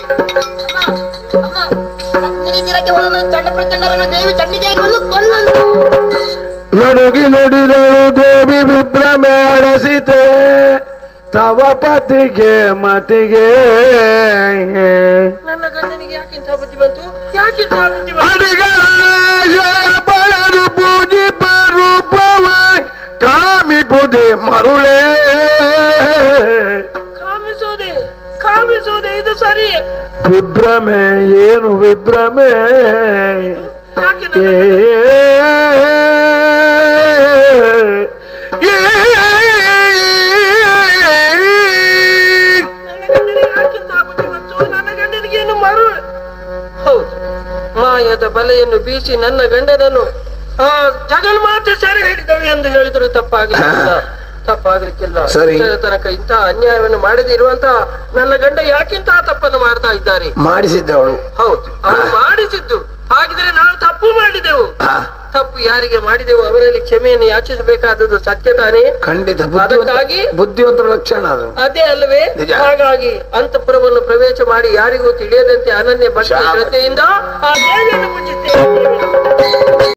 ಚಂಡ ಪ್ರಚಂಡರನ್ನು ದೇವಿ ಚಂಡಿಕೆಯನ್ನು ಕೊಂದನು ನಡುಗಿ ನುಡಿದಳು ದೇವಿ ವಿಭ್ರಮೆ ಅಡಸಿತೆ ತವ ಪತಿಗೆ ಮತಿಗೆ ನನ್ನ ಗಂಡನಿಗೆ ಯಾಕಿಂತ ಬುದ್ಧಿ ಬಂತು ಯಾಕಿಂತ ಬುದ್ಧಿ ಬಂತು ಅಡಿಗಳ ಬಳದು ಪೂಜಿಪ ರೂಪವ ಕಾಮಿಪುದೆ ಮರುಳೇ ಕಾಮಿಸೋದೆ ಕಾಮಿಸೋದೆ ಇದು ಸರಿ ವಿಭ್ರಮೆ ಏನು ವಿಭ್ರಮೆ ಯಾಕೆ ಏ ನನ್ನ ಗಂಡನಿಗೆ ಯಾಕಿಂತ ಬುದ್ಧಿ ಬಂತು ನನ್ನ ಗಂಡನಿಗೆ ಏನು ಮರು ಹೌದು ಮಾಯದ ಬಲೆಯನ್ನು ಬೀಸಿ ನನ್ನ ಗಂಡನನ್ನು ಆ ಜಗನ್ಮಾತೆ ಸೆರೆ ಹಿಡಿದಳು ಎಂದು ಹೇಳಿದ್ರು ತಪ್ಪಾಗಲಿಕ್ಕಿಲ್ಲ ತಪ್ಪಾಗಲಿಕ್ಕಿಲ್ಲ ಸರಿ. ಇಷ್ಟರ ತನಕ ಇಂತಹ ಅನ್ಯಾಯವನ್ನು ಮಾಡದೇ ಇರುವಂತ ನನ್ನ ಗಂಡ ಯಾಕಿಂತಹ ತಪ್ಪನ್ನು ಮಾಡ್ತಾ ಇದ್ದಾರೆ ಮಾಡಿಸಿದ್ದವಳು ಹೌದು ಅವನು ಮಾಡಿಸಿದ್ದು ಹಾಗಿದ್ರೆ ನಾವು ತಪ್ಪು ಮಾಡಿದೆವು ತಪ್ಪು ಯಾರಿಗೆ ಮಾಡಿದೆವು ಅವರಲ್ಲಿ ಕ್ಷಮೆಯನ್ನು ಯಾಚಿಸಬೇಕಾದದ್ದು ಸತ್ಯ ತಾನೇ ಖಂಡಿತ ಅದಕ್ಕಾಗಿ ಬುದ್ಧಿವಂತರ ಲಕ್ಷಣ ಅದು ಅದೇ ಅಲ್ಲವೇ ನಿಜ. ಹಾಗಾಗಿ ಅಂತಃಪುರವನ್ನು ಪ್ರವೇಶ ಮಾಡಿ ಯಾರಿಗೂ ತಿಳಿಯದಂತೆ ಅನನ್ಯ ಭಕ್ತಿ ಶಾಬಾಸ್. ಶ್ರದ್ಧೆಯಿಂದ ಆ ದೇವಿಯನ್ನು ಪೂಜಿಸ್ತೇವೆ